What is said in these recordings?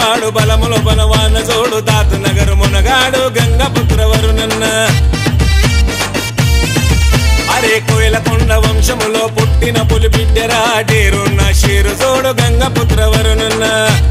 వాడు బలములో బలవాన జోడు తాత నగరు మునగాడు గంగపుత్ర వరుణన్న అరే కోయలకొండ వంశములో పుట్టిన పులి బిడ్డరా డేరున్న షేరు జోడు గంగపుత్ర వరుణన్న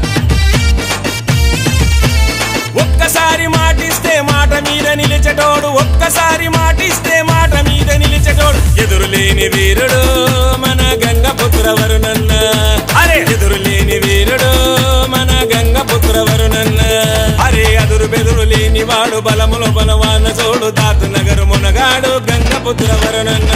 ఒక్కసారి మాటిస్తే మాట మీద నిలిచటోడు ఒక్కసారి మాటిస్తే మాట మీద నిలిచటోడు ఎదురు లేని వీరుడు మన గంగపుత్ర వరుణన్న అరే ఎదురు లేని వీరుడు మన గంగపుత్ర వరుణన్న అరే అదురు బెదురు లేని వాడు బలములో బలవాన చోడు తాత నగరు మునగాడు గంగపుత్ర వరుణన్న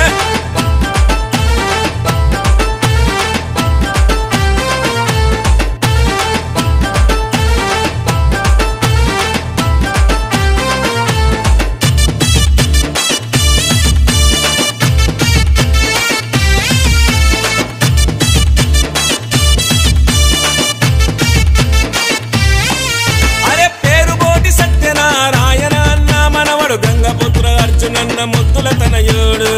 అరే పేరుబోటి సత్యనారాయణ అన్న మనవడు గంగపుత్ర అర్జునన్న ముద్దుల తనయుడు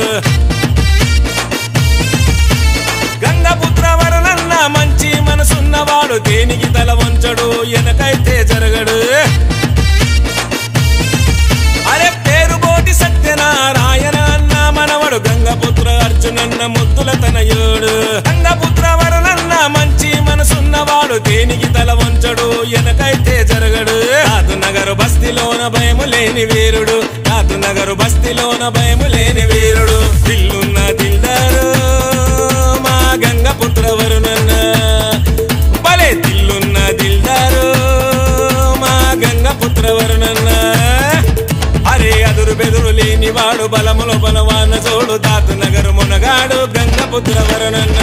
గంగపుత్ర వరనన్న మంచి మనసున్నవాడు దేనికి తల వంచడు వెనకైతే జరగడు అరే పేరుబోటి సత్యనారాయణ అన్న మనవడు గంగపుత్ర అర్జునన్న ముద్దుల తనయుడు గంగపుత్ర వరనన్న మంచి మనసున్నవాడు దేనికి తల వంచడు వెనకైతే జరగడు రాతు నగరు బస్తీలోన భయము లేని వీరుడు రాతు నగరు బస్తీలోన భయము లేని వీరుడు దిల్లున్న దిల్దారు మా గంగపుత్ర వరుణన్న భలే దిల్లున్న దిల్దారు మా గంగపుత్ర వరుణన్న అరే అదురు బెదురు లేని వాడు బలములో బలవాన చోడు తాత నగరు మునగాడు గంగపుత్ర వరుణన్న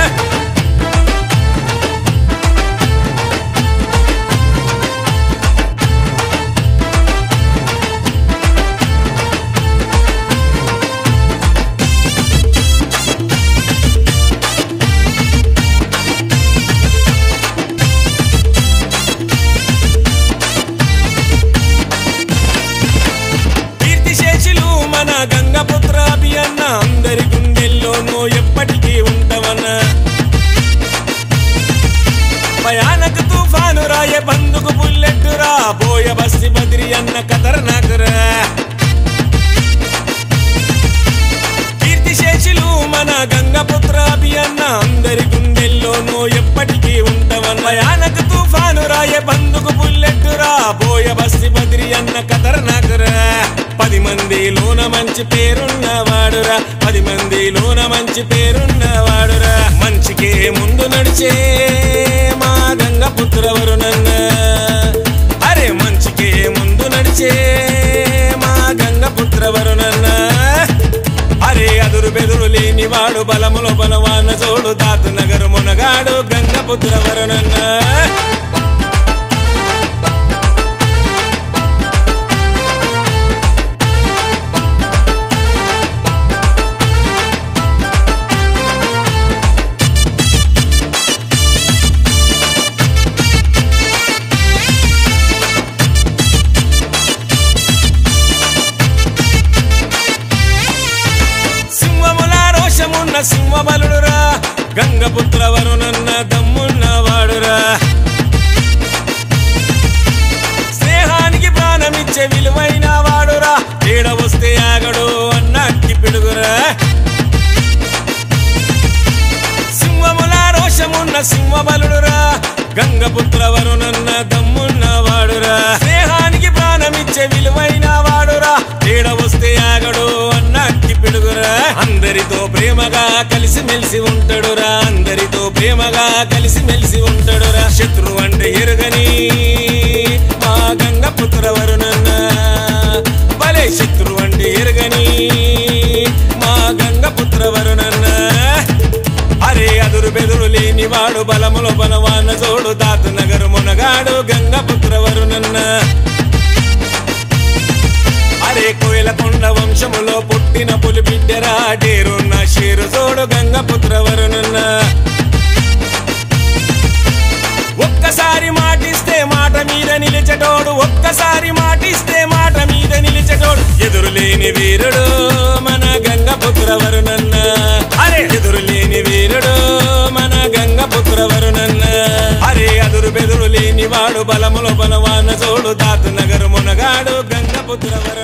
కీర్తిశేషులు మన గంగపుత్ర అభియన్న అందరి గుండెల్లోనూ ఎప్పటికీ ఉంటవన్న భయానక తుఫాను రాయే బందుకు బుల్లెట్ రా బోయ బస్తి బద్రి అన్న ఖతర్నాకురా కీర్తిశేషులు మన గంగపుత్ర అభియన్న అందరి గుండెల్లోనూ ఎప్పటికీ ఉంటవన్న భయానక తుఫాను రాయే బందుకు బుల్లెట్ రా బోయ బస్తి బద్రి అన్న ఖతర్నాకురా పది మందిలోన మంచి పేరున్నవాడురా పది మందిలోన మంచి పేరున్నవాడురా మంచికే ముందు నడిచే మా గంగపుత్ర వరుణన్న అరే మంచికే ముందు నడిచే మా గంగపుత్ర వరుణన్న అరే అదురు బెదురు లేని వాడు బలములో బలవాన చోడు తాత నగరు మునగాడు గంగపుత్ర వరుణన్న సింహముల రోషమున్న సింహబలుడురా గంగపుత్ర వరుణన్న దమ్మున్న వాడురా స్నేహానికి ప్రాణమిచ్చే విలువైన వాడురా ఏడ వస్తే ఆగడు అన్న అక్కి పిడుగురా సింహముల రోషమున్న సింహబలుడురా గంగపుత్ర వరుణన్న దమ్మున్న వాడురా స్నేహానికి ప్రాణమిచ్చే విలువైన వాడురా ఏడ వస్తే ఆగడు అన్న అక్కి పిడుగురా అందరితో ప్రేమగా కలిసి మెలిసి ఉంటాడురా అందరితో ప్రేమగా కలిసి మెలిసి ఉంటాడురా శత్రు అంటే ఎరుగని మా గంగపుత్ర వరుణన్న భలే శత్రు అంటే ఎరుగని మా గంగపుత్ర వరుణన్న అరే అదురు బెదురు లేని వాడు బలములో బలవాన చోడు తాత నగరు మునగాడు గంగపుత్ర వరుణన్న అరే కోయలకొండ వంశములో పుట్టిన పులి బిడ్డరా డేరున్న షేరు చోడు గంగపుత్ర వరుణన్న ఒక్కసారి మాటిస్తే మాట మీద నిలిచటోడు ఒక్కసారి మాటిస్తే మాట మీద నిలిచటోడు ఎదురు లేని వీరుడు మన గంగపుత్ర వరుణన్న అరే ఎదురు లేని వీరుడు మన గంగపుత్ర వరుణన్న అరే అదురు బెదురు లేని వాడు బలములో బలవాన చూడు దాతు నగరు మునగాడు గంగపుత్ర వర